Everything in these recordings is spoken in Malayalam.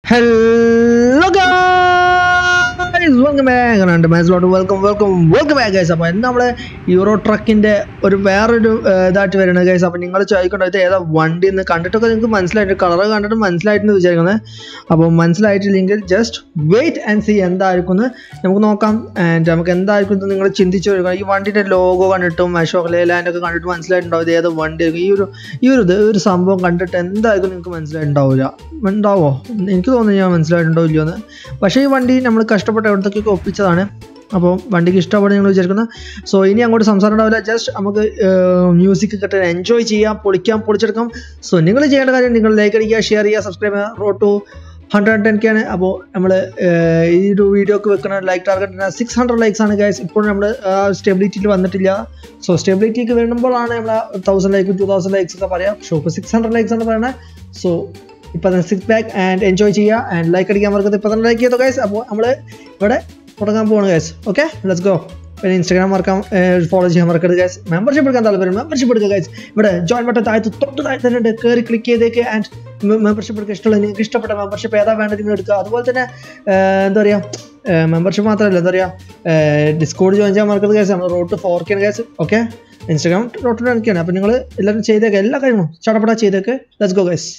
ഹലോ ഗൈസ് വെൽക്കം ബാക്ക് രണ്ട് മനസ്സിലോട്ട് welcome welcome welcome back guys അപ്പോൾ ഇന്ന് നമ്മൾ യൂറോ ട്രക്കിൻ്റെ ഒരു വേറൊരു ഏർ, ഇതായിട്ട് വരുന്നത് ഗൈസ് അപ്പോൾ നിങ്ങൾ ചോദിക്കേണ്ട ഇത് ഏതാ വണ്ടി എന്ന് കണ്ടിട്ടൊക്കെ നിങ്ങൾക്ക് മനസ്സിലായിട്ട് കളർ കണ്ടിട്ട് മനസ്സിലായിട്ടെന്ന് വിചാരിക്കുന്നത് അപ്പോൾ മനസ്സിലായിട്ടില്ലെങ്കിൽ ജസ്റ്റ് വെയിറ്റ് ആൻഡ് സി എന്തായിരിക്കും എന്ന് നമുക്ക് നോക്കാം ആൻഡ് നമുക്ക് എന്തായിരിക്കും എന്ന് നിങ്ങൾ ചിന്തിച്ചു വരിക ഈ വണ്ടിൻ്റെ ലോഗോ കണ്ടിട്ടും അശോക് ലേലാൻഡ് ഒക്കെ കണ്ടിട്ട് മനസ്സിലായിട്ടുണ്ടാവും ഇത് ഏത് വണ്ടി ഈ ഒരു ഈ ഒരു ഇത് ഒരു സംഭവം കണ്ടിട്ട് എന്തായിരിക്കും നിങ്ങൾക്ക് മനസ്സിലായിട്ടുണ്ടാവില്ല ഉണ്ടാവോ എനിക്ക് തോന്നുന്നു ഞാൻ മനസ്സിലായിട്ടുണ്ടോ ഇല്ലയോ എന്ന് പക്ഷേ ഈ വണ്ടി നമ്മൾ കഷ്ടപ്പെട്ട് എവിടത്തേക്കൊക്കെ ഒപ്പിച്ചതാണ് അപ്പോൾ വണ്ടിക്ക് ഇഷ്ടപ്പെടുന്ന നിങ്ങൾ വിചാരിക്കുന്നത് സോ ഇനി അങ്ങോട്ട് സംസാരം ഉണ്ടാവില്ല ജസ്റ്റ് നമുക്ക് മ്യൂസിക് കിട്ടാൻ എൻജോയ് ചെയ്യാം പൊളിക്കാം പൊളിച്ചെടുക്കാം സോ നിങ്ങൾ ചെയ്യേണ്ട കാര്യം നിങ്ങൾ ലൈക്ക് അടിക്കുക ഷെയർ ചെയ്യുക സബ്സ്ക്രൈബ് ചെയ്യുക row two hundred ten K ആണ് അപ്പോൾ നമ്മൾ ഈ ഒരു വീഡിയോക്ക് വെക്കുന്ന like target six hundred likes ആണ് ഗൈസ് ഇപ്പോഴും നമ്മൾ സ്റ്റെബിലിറ്റിയിൽ വന്നിട്ടില്ല സോ സ്റ്റെബിലിറ്റിക്ക് വരുമ്പോഴാണ് നമ്മൾ thousand like two thousand likes ഒക്കെ പറയാം ഷോ ഇപ്പോൾ സിക്സ് ഹൺഡ്രഡ് ലൈക്സ് ആണ് പറയുന്നത് സോ ഇപ്പം തന്നെ സിക്സ് ബാക്ക് ആൻഡ് എൻജോയ് ചെയ്യുക ആൻഡ് ലൈക്ക് അടിക്കാൻ മറക്കരുത് ഇപ്പം തന്നെ ലൈക്ക് ചെയ്തോ ഗൈസ് അപ്പോൾ നമ്മൾ ഇവിടെ തുടങ്ങാൻ പോവാണ് ഗൈസ് ഓക്കെ ലെറ്റ്സ് ഗോ പിന്നെ ഇൻസ്റ്റാഗ്രാം മറക്കാം ഫോളോ ചെയ്യാൻ മറക്കരുത് ഗൈസ് മെമ്പർഷിപ്പ് എടുക്കാൻ താല്പര്യം മെമ്പർഷിപ്പ് എടുക്കുക ഗൈസ് ഇവിടെ ജോയിൻ ബട്ടൺ താഴത്ത് തൊട്ട് താഴത്ത് തന്നെ ഉണ്ട് കയറി ക്ലിക്ക് ചെയ്തേക്ക് ആൻഡ് മെമ്പർഷിപ്പ് എടുക്കുക ഇഷ്ടമുള്ള നിങ്ങൾക്ക് ഇഷ്ടപ്പെട്ട മെമ്പർഷിപ്പ് ഏതാ വേണ്ടത് നിങ്ങൾ എടുക്കുക അതുപോലെ തന്നെ ഏർ, എന്താ പറയുക മെമ്പർഷിപ്പ് മാത്രമല്ല എന്താ പറയുക ഡിസ്കോഡ് ജോയിൻ ചെയ്യാൻ മറക്കരുത് ഗൈസ് നമ്മൾ road four K guys okay Instagram റോട്ടിൽ എനിക്കാണ് അപ്പോൾ നിങ്ങൾ എല്ലാവരും ചെയ്തേക്ക് എല്ലാ കാര്യങ്ങളും ചടപട ചെയ്തേക്ക് ലെറ്റ്സ് ഗോ ഗൈസ്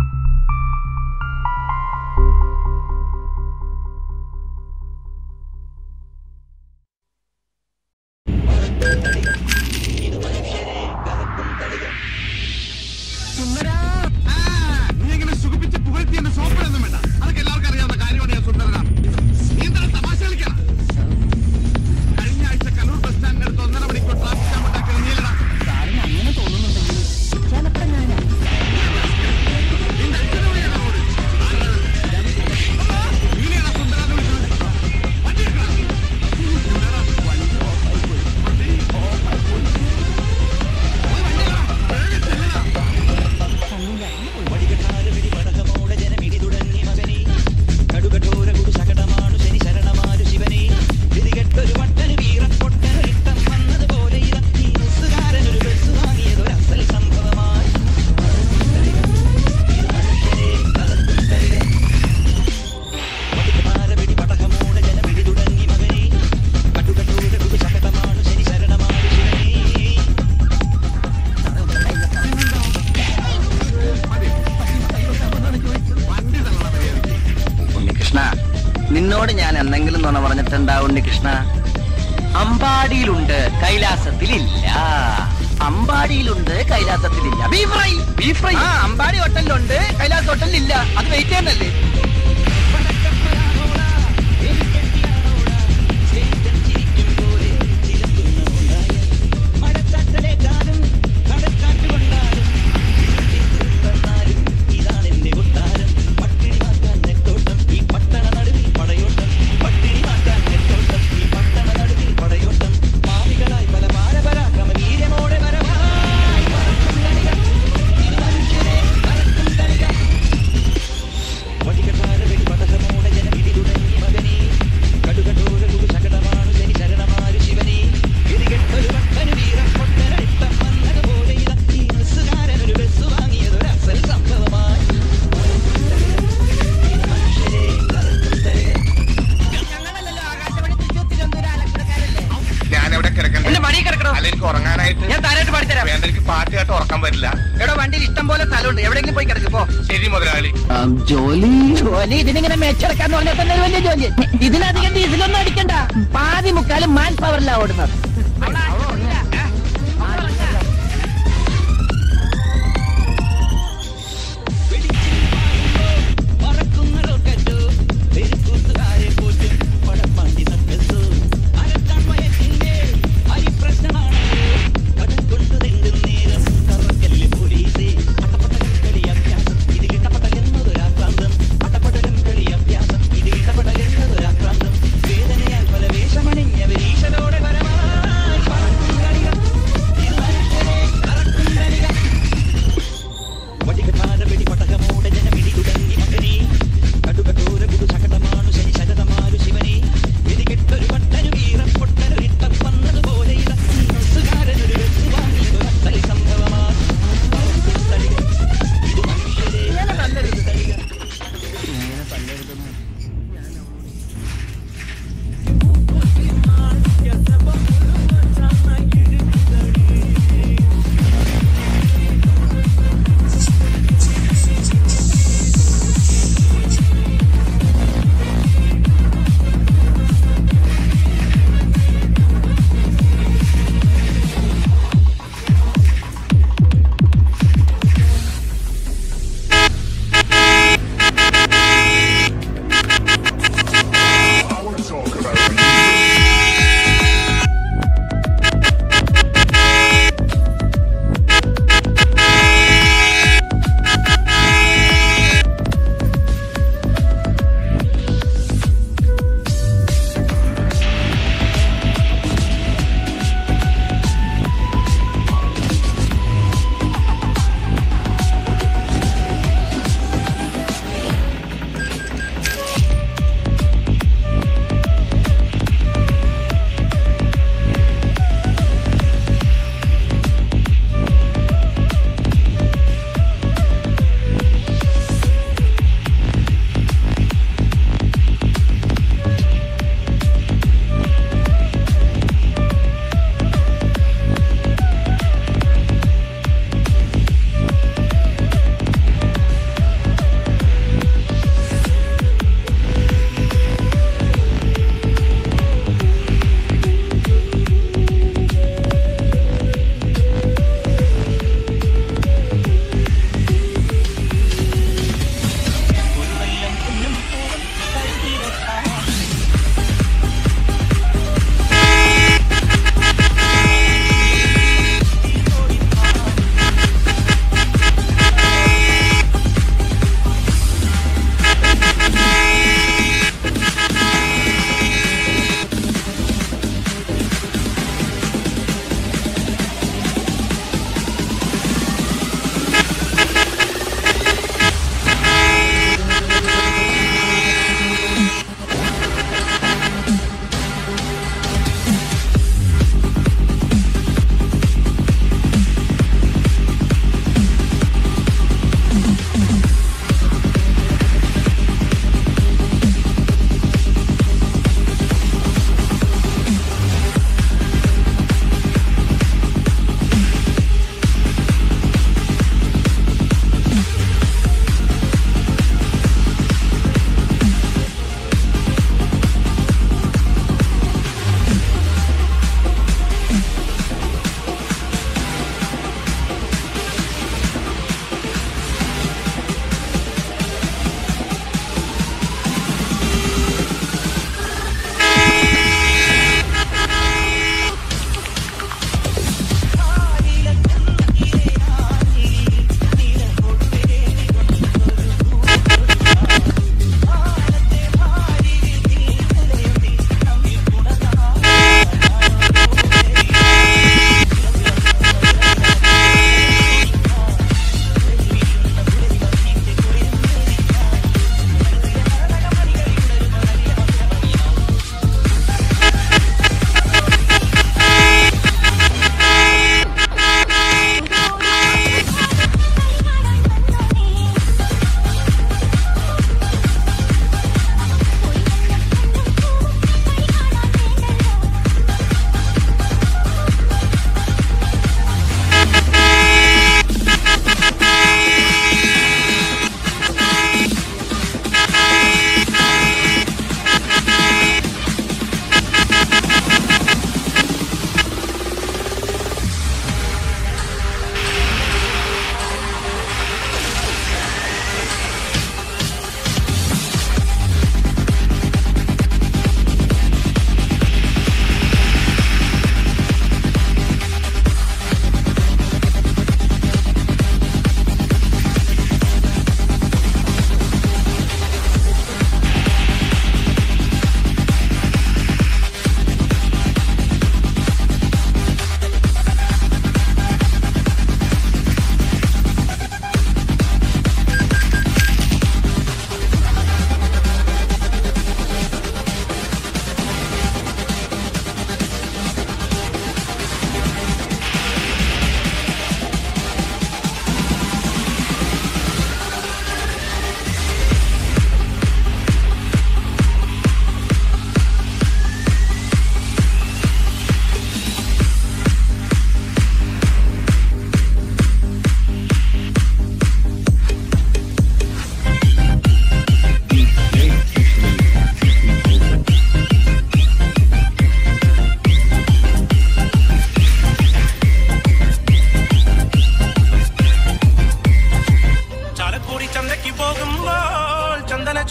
സുന്ദരാ. ആ, നീ ഇങ്ങനെ സുഖിപ്പിച്ച് പുകഴ്ത്തി എന്നെ സോപ്പിടൊന്നും വേണ്ട. അതൊക്കെ എല്ലാവർക്കും അറിയാവുന്ന കാര്യമാണ് ഞാൻ സുന്ദരനാ. നീ എന്താണ് തമാശ കളിക്കാ? കഴിഞ്ഞ ആഴ്ച കലൂർ ബസ് സ്റ്റാൻഡിനടുത്ത് ഒന്നര മണിക്കൂർ ട്രാഫിക് ജാം ഉണ്ടാക്കിയത് നീയല്ലടാ. നിന്റെ അച്ഛനെ വിളിയാടാ റോഡ്. നീനെയാടാ സുന്ദരാ എന്ന് വിളിച്ചത്. വണ്ടി എടുക്കടാ. സുന്ദരാ, വണ്ടി ഓഫായി പോയി. വണ്ടി ഓഫായി പോയി. പോയി വണ്ടി എടുക്കടാ. വേഗം ചെല്ലടാ. ഉണ്ണികൃഷ്ണ നിന്നോട് ഞാൻ എന്തെങ്കിലും നുണ പറഞ്ഞിട്ടുണ്ടാ ഉണ്ണികൃഷ്ണ അമ്പാടിയിലുണ്ട് കൈലാസത്തിലില്ല അമ്പാടിയിലുണ്ട് കൈലാസത്തിലില്ല ബീഫ് ഫ്രൈ ബീഫ് ഫ്രൈ ആ അമ്പാടി ഹോട്ടലിലുണ്ട് കൈലാസ് ഹോട്ടലിലില്ല അത് വെയിറ്റ് ചെയ്യുന്നല്ലേ ഞാൻ എവിടെ കിടക്കണ്ടേ എന്റെ മണി കിടക്കണോ അല്ല എനിക്ക് ഉറങ്ങാനായിട്ട് ഞാൻ താരായിട്ട് പാടിത്തരാം വേണ്ട എനിക്ക് പാട്ട് കേട്ട് ഉറക്കാൻ പറ്റില്ല എവിടെ വണ്ടിയിൽ ഇഷ്ടം പോലെ സ്ഥലമുണ്ട് എവിടെയെങ്കിലും പോയി കിടക്ക് പോ ശരി മുതലാളി ജോലി ജോലി ഇതിനിങ്ങനെ മെച്ചെടുക്കാന്ന് പറഞ്ഞാൽ തന്നെ ഒരു വലിയ ജോലി ഇതിനധികം ഡീസലൊന്നും അടിക്കണ്ട പാതി മുക്കാലും മാൻ പവറിലാ ഓടുന്നത് വേദനയാൽ പല വേഷമണിഞ്ഞവരീശനോടെ വരവായി പറക്കുന്ന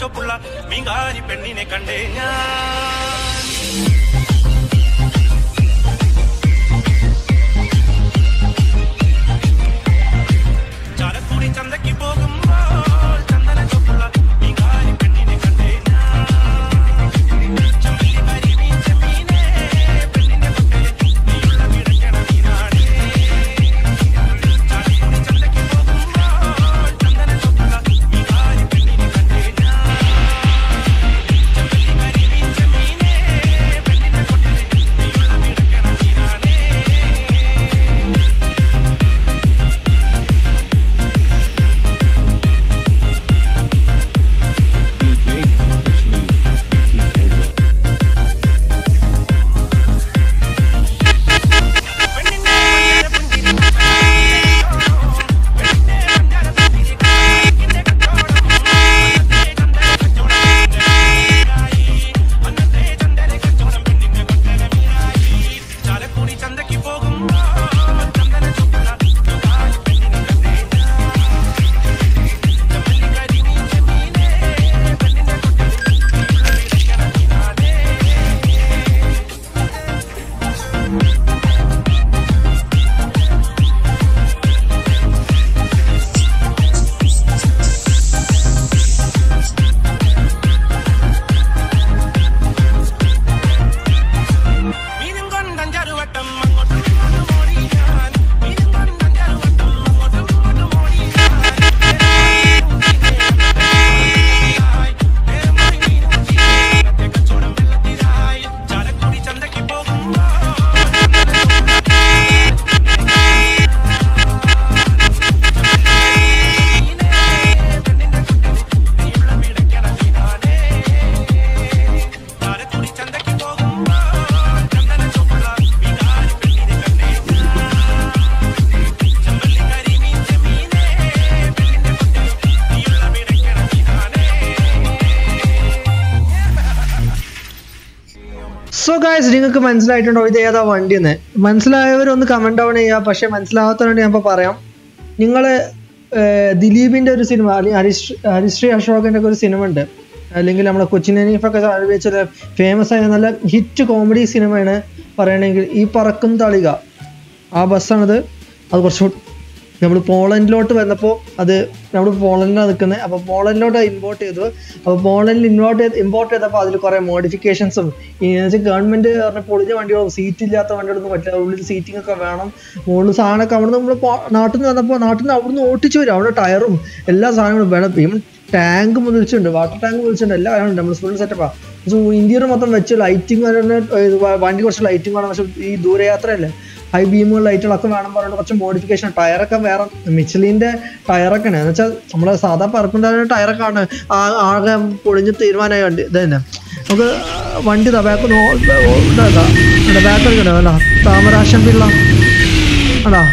ചോപ്പുള്ള മീങ്കാരി പെണ്ണിനെ കണ്ടേ ഞാൻ ചാലക്കുടി ചന്തയ്ക്ക് പോകുമ്പോൾ ചന്ദന ചോപ്പുള്ള മീങ്കാരി പെണ്ണിനെ കണ്ടേ ഞാൻ ചമ്മന്തി കരിമീൻ ചെമ്മീനെ പെണ്ണിന്റെ പക്കലെ നീയുള്ള കിടക്കണ മീനാണേ ചാലക്കുടി ചന്തയ്ക്ക് പോകുമ്പോൾ ചന്ദന ചോപ്പുള്ള മീങ്കാരി പെണ്ണിനെ കണ്ടേ ഞാൻ ചമ്മന്തി കരിമീൻ ചെമ്മീനെ പെണ്ണിന്റെ പക്കലെ നീയുള്ള കിടക്കണ മീനാണേ ചാലക്കുടി ചന്തയ്ക്ക് പോകുമ്പോ ചന്ദന ചുക്കുള്ള പെണ്ണിനെ കണ്ടേ ചമ്മന്തി കരിമീൻ ചെമ്മീനെ പെണ്ണിന്റെ കൊട്ടലിൽ മീനും കൊണ്ടഞ്ചറുവട്ടം അങ്ങോട്ടും ഇങ്ങോട്ടും ഓടി ഞാൻ മീനും കൊണ്ടഞ്ചറുവട്ടം അങ്ങോട്ടും ഇങ്ങോട്ടും ഓടി ഞാൻ നേരം പോയി മീനും ചീരത്തെ കച്ചവടം വെള്ളത്തിലായി ചാലക്കുടി ചന്തയ്ക്ക് പോകുമ്പോ ചാലക്കുടി ചന്തയ്ക്ക് പോകുമ്പോ ചന്ദന ചുവപ്പുള്ള മീനാരി പെണ്ണിനെ കണ്ടേ ചമ്മന്തി കരിമീൻ ചെമ്മീനെ പെണ്ണിന്റെ കൊട്ടലിൽ നീയുള്ള മിടക്കണ മീനാണേ സോ ഗായ്സ് നിങ്ങൾക്ക് മനസ്സിലായിട്ടുണ്ടോ ഇത് ഏതാ വണ്ടി എന്ന് മനസ്സിലായവരൊന്ന് കമന്റ് ഡൗൺ ചെയ്യുക പക്ഷെ മനസ്സിലാവാത്തവരോട് ഞാൻ ഇപ്പോൾ പറയാം നിങ്ങൾ ദിലീപിന്റെ ഒരു സിനിമ അല്ലെങ്കിൽ ഹരിശ്രീ ഹരിശ്രീ അശോകന്റെ ഒക്കെ ഒരു സിനിമ ഉണ്ട് അല്ലെങ്കിൽ നമ്മുടെ കൊച്ചിൻ ഹനീഫൊക്കെ വെച്ചത് ഫേമസ് ആയ നല്ല ഹിറ്റ് കോമഡി സിനിമയാണ് പറയണമെങ്കിൽ ഈ പറക്കും തളിക ആ ബസ്സാണിത് അത് കുറച്ച് നമ്മൾ പോളണ്ടിലോട്ട് വന്നപ്പോൾ അത് നമ്മൾ പോളണ്ടിലാണ് നിൽക്കുന്നത് അപ്പോൾ പോളണ്ടിലോട്ട് ഇമ്പോർട്ട് ചെയ്തു അപ്പോൾ പോളണ്ടിൽ ഇമ്പോർട്ട് ചെയ്ത് ഇമ്പോർട്ട് ചെയ്തപ്പോൾ അതിൽ കുറേ മോഡിഫിക്കേഷൻസും ഈ വെച്ചാൽ ഗവൺമെൻറ് പറഞ്ഞ പൊളിഞ്ഞ വണ്ടികളും സീറ്റ് ഇല്ലാത്ത വണ്ടികളൊന്നും പറ്റില്ല ഉള്ളിൽ സീറ്റിംഗ് ഒക്കെ വേണം മുകളിൽ സാധനമൊക്കെ അവിടെ നമ്മൾ നാട്ടിൽ നിന്ന് വന്നപ്പോൾ നാട്ടിൽ നിന്ന് അവിടുന്ന് ഓട്ടിച്ച് വരും അവിടെ ടയറും എല്ലാ സാധനങ്ങളും വേണം ഈവൻ ടാങ്ക് വിളിച്ചിട്ടുണ്ട് വാട്ടർ ടാങ്ക് വിളിച്ചിട്ടുണ്ട് എല്ലാം ഉണ്ട് നമ്മൾ ഫുൾ സെറ്റപ്പാണ് പക്ഷേ ഇന്ത്യയിൽ മൊത്തം വെച്ച് ലൈറ്റിംഗ് വണ്ടി കുറച്ച് ലൈറ്റിംഗ് വേണം പക്ഷേ ഈ ദൂരയാത്രയല്ലേ ഹൈ ബീമുകൾ ലൈറ്റുകളൊക്കെ വേണം പറഞ്ഞിട്ട് കുറച്ച് മോഡിഫിക്കേഷൻ ടയറൊക്കെ വേറെ മിച്ചലിൻ്റെ ടയറൊക്കെ ആണ് എന്ന് വെച്ചാൽ നമ്മളെ സാധാ പറപ്പിൻ്റെ ടയറൊക്കെ ആണ് ആ- ആകെ പൊളിഞ്ഞ് തീരുമാനമായി വണ്ടി ഇത് തന്നെ നമുക്ക് വണ്ടി ഇതാ ബാക്ക് ബാക്ക് എടുക്കണോ അല്ല താമരാശം പിള്ള ആടാ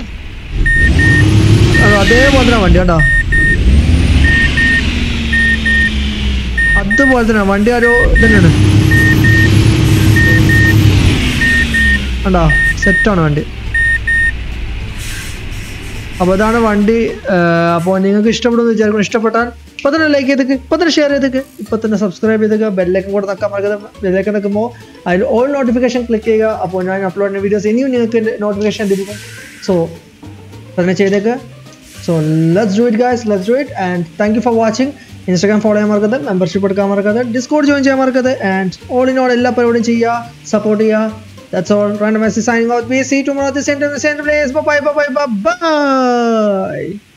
അതേപോലെ തന്നെ വണ്ടി കേട്ടോ അതുപോലെ തന്നെ വണ്ടി ആ ഒരു ഇതന്നെയാണ് കണ്ടോ സെറ്റാണ് വണ്ടി അപ്പോൾ ഇതാണ് വണ്ടി അപ്പോൾ നിങ്ങൾക്ക് ഇഷ്ടപ്പെടുമെന്ന് വിചാരിക്കണം ഇഷ്ടപ്പെട്ടാൽ ഇപ്പം തന്നെ ലൈക്ക് ചെയ്തേക്ക് ഇപ്പം തന്നെ ഷെയർ ചെയ്തേക്ക് ഇപ്പം തന്നെ സബ്സ്ക്രൈബ് ചെയ്തേക്ക് ബെല്ലൈക്കൻ കൂടെ നിൽക്കാൻ മറക്കരുത് ബെല്ലൈക്കൻ നിൽക്കുമ്പോൾ അതിൽ ഓൾ നോട്ടിഫിക്കേഷൻ ക്ലിക്ക് ചെയ്യുക അപ്പോൾ ഞാൻ അപ്ലോഡ് ചെയ്യുന്ന വീഡിയോസ് ഇനിയും നിങ്ങൾക്ക് നോട്ടിഫിക്കേഷൻ ലഭിക്കും സോ തന്നെ ചെയ്തേക്ക് so let's do it guys let's do it and thank you for watching Instagram follow ചെയ്യാൻ മറക്കരുത് മെമ്പർഷിപ്പ് എടുക്കാൻ മറക്കരുത് ഡിസ്കോഡ് ജോയിൻ ചെയ്യാൻ മറക്കരുത് ആൻഡ് ഓൾ ഇൻ ഓൾ എല്ലാ പരിപാടിയും ചെയ്യുക സപ്പോർട്ട് ചെയ്യുക That's all. Random Messi signing out. We see you tomorrow at the same time, the same place. Bye bye bye bye bye bye.